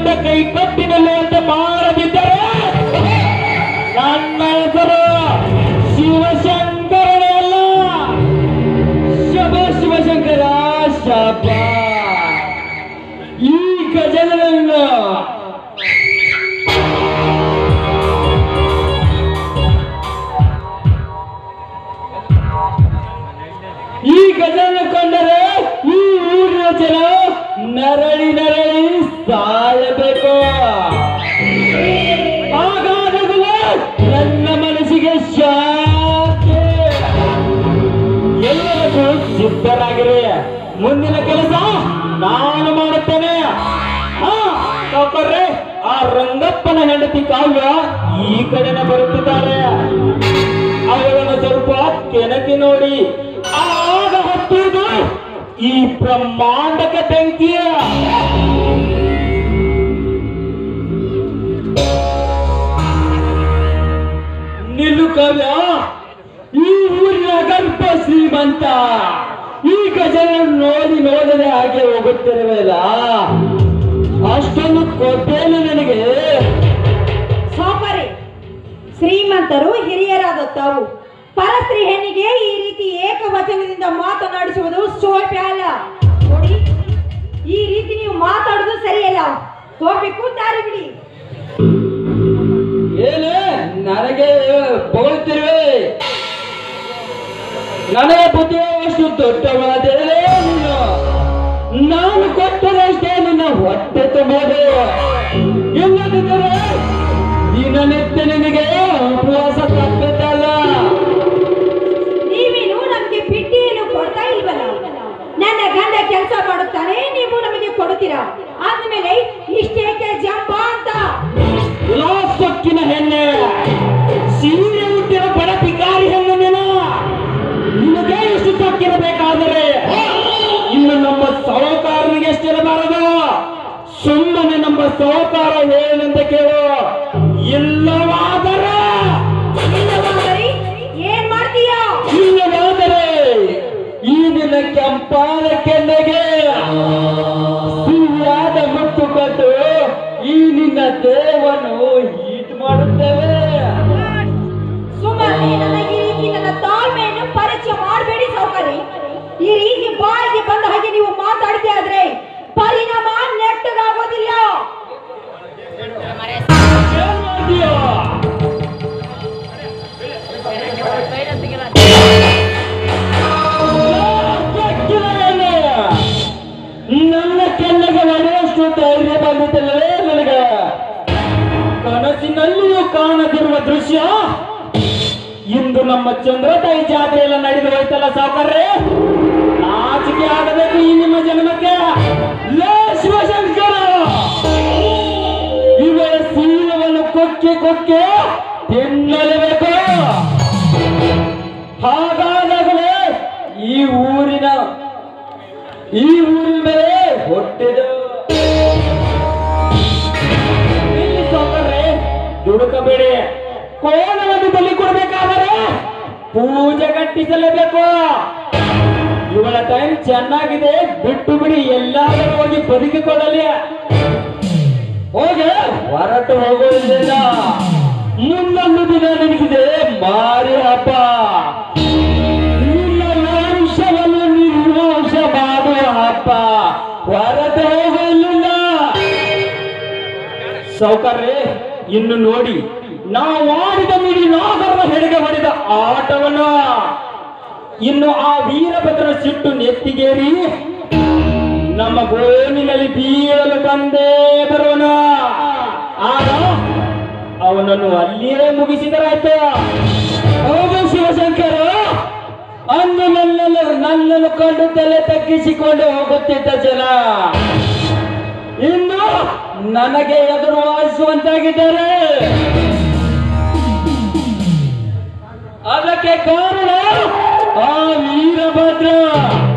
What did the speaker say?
ಗಂಡ ಕೈ ಕಟ್ಟಿನಲ್ಲಿ ಅಂತ ಮಾಡದಿದ್ದರೆ ನನ್ನ ಹೆಸರು ಶಿವಶಂಕರನೇ ಅಲ್ಲ ಶಬ ಶಿವಶಂಕರ ಶಬ ಈ ಗಜಲನ್ನು ಈ ಗಜವನ್ನು ಕಂಡರೆ ಈ ಊರಿನ ಜನ ನರಳಿ ನರಳಿ ಸಾಯಬೇಕು ಹಾಗಾದಾಗಲೇ ನನ್ನ ಮನಸ್ಸಿಗೆ ಶಾಂತಿ ಎಲ್ಲರಿಗೂ ಸಿದ್ಧರಾಗಿರಿ ಮುಂದಿನ ಕೆಲಸ ನಾನು ಮಾಡುತ್ತೇನೆ ಹಾ ಸಾವುಕಾರ್ರೆ, ಆ ರಂಗಪ್ಪನ ಹೆಂಡತಿ ಕಾವ್ಯ ಈ ಕಡೆನೆ ಬರುತ್ತಿದ್ದಾರೆ ಅವಳನ್ನು ಸ್ವಲ್ಪ ಕೆಣಕಿ ನೋಡಿ ಆಗ ಹತ್ತುವುದು ಈ ಬ್ರಹ್ಮಾಂಡಕ್ಕೆ ಬೆಂಕಿಯ ನಿಲ್ಲು ಕಾವ್ಯ ಈ ಊರಿನ ಗರ್ಭ ಶ್ರೀಮಂತ ಈಗ ಜನ ನೋಡಿ ನೋಡದೆ ಹಾಗೆ ಹೋಗುತ್ತಿರುವಲ್ಲ ಅಷ್ಟೊಂದು ಕೊಟ್ಟೇನು ನನಗೆ ಸೋಕರೆ ಶ್ರೀಮಂತರು ಹಿರಿಯರಾದ ತಾವು ಪರಸ್ತ್ರೀ ಹೆಣ್ಣಿಗೆ ಈ ರೀತಿ ಏಕವಚನದಿಂದ ಮಾತನಾಡಿಸುವುದು ಶೋಭೆ ಅಲ್ಲ ನೋಡಿ ಈ ರೀತಿ ನೀವು ಮಾತಾಡುವುದು ಸರಿಯಲ್ಲ ಹೋಗ್ಬೇಕು ದಾರಿ ಬಿಡಿ ಏನೇ ನನಗೆ ಹೊಗಳ್ತಿರುವೆ ನನಗೆ ಬುದ್ಧಿವಷ್ಟು ದೊಡ್ಡವಾದರೆ ನೀನು ನಾನು ಕೊಟ್ಟದಷ್ಟೇ ನಿನ್ನ ಹೊಟ್ಟೆ ತುಂಬೋದು ಇಲ್ಲದಿದ್ದರೆ ದಿನನಿತ್ಯ ನಿನಗೆ ಉಪವಾಸ ತಪ್ಪಿದ್ದಲ್ಲ ನೀವೇನು ನಮಗೆ ಬಿಟ್ಟಿಯನ್ನು ಕೊಡ್ತಾ ಇಲ್ವಲ್ಲ ನನ್ನ ಗಂಡ ಕೆಲಸ ಮಾಡುತ್ತಾನೆ ನೀವು ನಮಗೆ ಕೊಡುತ್ತೀರಾ ಆದ್ಮೇಲೆ ಇಷ್ಟೇಕೆ ಜಂಪ ಅಂತ ಸೊಕ್ಕಿನ ಹೆಣ್ಣೆ ಸೀರೆ ಹುಟ್ಟಿನ ಬಡ ಪಿಕಾರಿ ಹೆಣ್ಣು ನೀನು ನಿನಗೆ ಇಷ್ಟು ಸೊಕ್ಕಿರಬೇಕಾದರೆ ಇನ್ನು ನಮ್ಮ ಸಹಕಾರನಿಗೆ ಎಷ್ಟಿರಬಾರದು ಸುಮ್ಮನೆ ನಮ್ಮ ಸಹಕಾರ ಏನೆಂತ ಕೇಳು ಇಲ್ಲವಾದರೆ ಇಲ್ಲವಾದರೆ ಏನ್ ಮಾಡ್ತೀಯಾ ಇಲ್ಲವಾದರೆ ಈ ದಿನ ಕೆಂಪಾದ ಕೆನ್ನೆಗೆ ಸಿಹಿಯಾದ ಮುತ್ತು ಕೊಟ್ಟು ಈ ನಿನ್ನ ದೇವನು ಹೀಟ್ ಮಾಡುತ್ತೇವೆ ಸುಮ್ಮನೆ ನನಗೆ ಈ ರೀತಿ ನನ್ನ ತಾಳ್ಮೆಯನ್ನು ಪರಿಚಯ ಮಾಡಬೇಡಿ ಸೌಕರ್ಯ ಈ ರೀತಿ ಬಾಯಿಗೆ ಬಂದ ಹಾಗೆ ನೀವು ಮಾತಾಡಿದೆ ಆದ್ರೆ ಪರಿಣಾಮ ನೆಟ್ಟಗಾಗೋದಿಲ್ಲ ಏನ್ ಮಾಡ್ತೀಯೋ? ಬೆಕ್ಕಿನ ಹೆಣ್ಣೆ. ನನ್ನ ಕೆನ್ನೆಗೆ ಹೊಡೆಯಷ್ಟು ಧೈರ್ಯ ಬಂದಿದ್ದಲ್ಲವೇ ನನಗೆ ಕನಸಿನಲ್ಲಿಯೂ ಕಾಣದಿರುವ ದೃಶ್ಯ ಇಂದು ನಮ್ಮ ಚಂದ್ರತಾಯಿ ಜಾತ್ರೆ ಎಲ್ಲ ನಡೆದು ಹೋಯ್ತಲ್ಲ ಸಾವುಕಾರ್ರೆ ನಾಚಿಕೆ ಆಗಬೇಕು ಈ ನಿಮ್ಮ ಜನ್ಮಕ್ಕೆ ಲೇ ಶಿವಶಂಕರ ಇವರ ಸೀಲವನ್ನು ಕೊಕ್ಕೆ ಕೊಕ್ಕೆ ತಿನ್ನಲೇಬೇಕು ಹಾಗಾದಾಗಲೇ ಈ ಊರಿನ ಈ ಊರಿನ ಮೇಲೆ ಹುಟ್ಟಿದ ಇಲ್ಲಿ ಸಾವುಕಾರ್ರೆ ದುಡುಕಬೇಡಿ ಕೋಣವನ್ನು ಬಲಿ ಕೊಡಬೇಕಾದರೆ ಪೂಜೆ ಕಟ್ಟಿಸಲೇಬೇಕು ಇವಳ ಟೈಮ್ ಚೆನ್ನಾಗಿದೆ ಬಿಟ್ಟು ಬಿಡಿ ಎಲ್ಲಾದರೂ ಹೋಗಿ ಬದುಕಿಕೊಳ್ಳಲಿ ಹೋಗೆ ಹೊರಟು ಹೋಗುವುದಿಲ್ಲ ಮುಂದೊಂದು ದಿನ ನಿನಗಿದೆ ಮಾರಿ ಹಬ್ಬ ನಿನ್ನ ವಂಶವನ್ನು ನಿರ್ವಂಶ ಮಾಡುವ ಹಬ್ಬ ಹೊರಟು ಹೋಗಲಿಲ್ಲ ಸೌಕರ್ಯ ಇನ್ನು ನೋಡಿ ನಾವು ಆಡಿದ ಮಿಡಿ ನಾಗರ ಹೆಡೆಗೆ ಹೊಡೆದ ಆಟವನ್ನ ಇನ್ನು ಆ ವೀರಭದ್ರ ಸಿಟ್ಟು ನೆತ್ತಿಗೇರಿ ನಮ್ಮ ಗೋನಿನಲ್ಲಿ ಬೀಳಲು ಬಂದೇ ಬರೋಣ ಆಗ ಅವನನ್ನು ಅಲ್ಲಿಯೇ ಮುಗಿಸಿದರಾಯ್ತು ಹೌದು ಶಿವಶಂಕರ ಅಂದು ನನ್ನನ್ನು ನನ್ನನ್ನು ಕಂಡು ತಲೆ ತಗ್ಗಿಸಿಕೊಂಡು ಹೋಗುತ್ತಿದ್ದ ಜನ ಇನ್ನು ನನಗೆ ಎದುರು ವಾಸಿಸುವಂತಾಗಿದ್ದಾರೆ ಅದಕ್ಕೆ ಕಾರಣ ಆ ವೀರಭದ್ರ